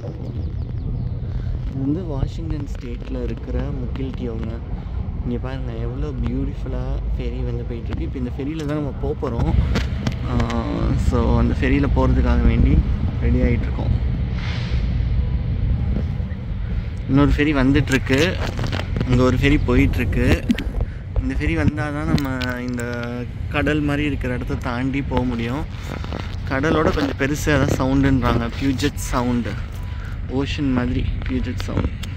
இது வந்து வாஷிங்டன் ஸ்டேட்டில் இருக்கிற முக்கில்டியோங்க இங்கே பாருங்கள் எவ்வளோ பியூட்டிஃபுல்லாக ஃபெரி வந்து போயிட்டுருக்கு இப்போ இந்த ஃபெரியில் தான் நம்ம போக போகிறோம் ஸோ அந்த ஃபெரியில் போகிறதுக்காக வேண்டி ரெடி ஆகிட்ருக்கோம் இன்னொரு ஃபெரி வந்துட்டுருக்கு அங்கே ஒரு ஃபெரி போயிட்டுருக்கு இந்த ஃபெரி வந்தால் தான் நம்ம இந்த கடல் மாதிரி இருக்கிற இடத்த தாண்டி போக முடியும் கடலோட கொஞ்சம் பெருசு அதான் சவுண்டுன்றாங்க பியூஜெட் சவுண்டு ஓஷன் மாதிரி பியூஜெட் சவுண்ட்